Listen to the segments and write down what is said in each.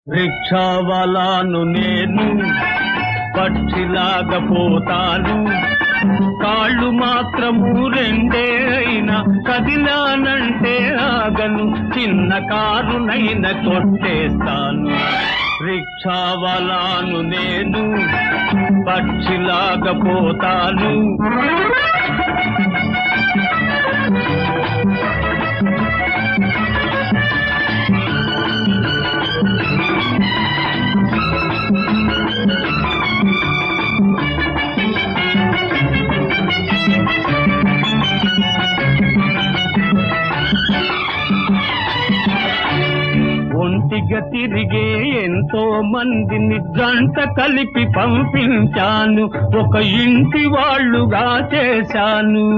రిక్షావాలాను నేను పక్షిలాగా పోతాను కాళ్ళు మాత్రము రెండే అయినా కదిలానంటే ఆగను చిన్న కారునైనా కొట్టేస్తాను రిక్షావాలాను నేను పక్షిలాగా పోతాను ఒంటిగా తిరిగే ఎంతో మందిని జంట కలిపి పంపించాను ఒక ఇంటి వాళ్ళుగా చేశాను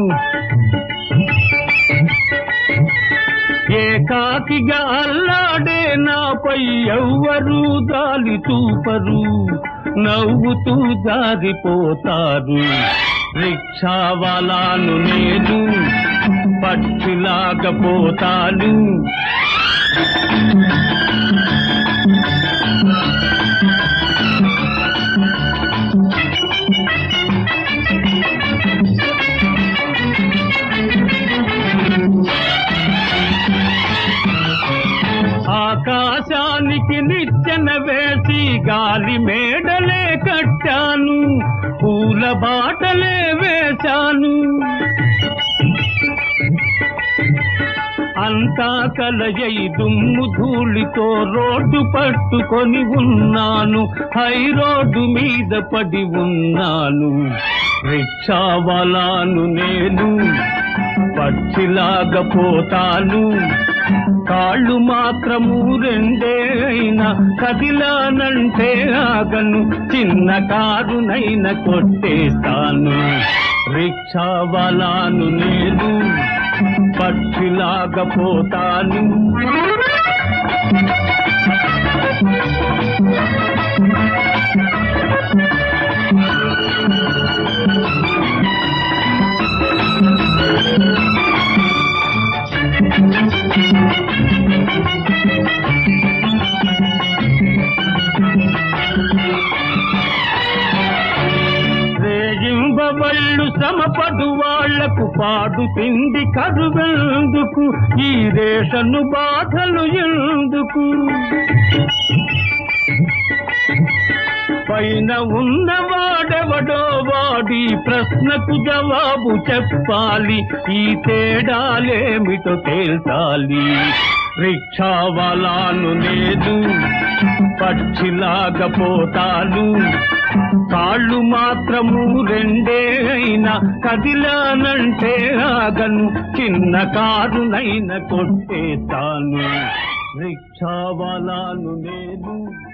ఏకాకిగా అల్లాడే నాపై ఎవ్వరూ దాలి చూపరు నవ్వుతూ జారిపోతారు రిక్షావాలాను నేను పక్షిలాగా పోతాను ఆకాశానికి నిచ్చెన వేసి గాలి మేడలే కట్టాను పూల బాటలే వేశాను అంతా కలయై దుమ్ము ధూళితో రోడ్డు పట్టుకొని ఉన్నాను హై రోడ్డు మీద పడి ఉన్నాను రిక్షావాలాను నేను పక్షిలాగా పోతాను కాళ్ళు మాత్రము రెండే అయినా కదిలానంటే ఆగను చిన్న కారునైనా కొట్టేస్తాను రిక్షావాలాను నేను పక్షిలాగా పోతాను రేయింబవళ్ళు శ్రమపడు వాళ్లకు పాడు తిండి కరువెందుకు ఈ రేషను బాధలు ఎందుకు పైన ఉన్నవాడెవడో వాడి ప్రశ్నకు జవాబు చెప్పాలి ఈ తేడాలేమిటో తేల్చాలి రిక్షావాలాను లేదు పక్షిలాగా పోతాను కాళ్ళు మాత్రము రెండే అయినా కదిలానంటే ఆగను చిన్న కారునైనా కొట్టేస్తాను రిక్షావాలాను నేను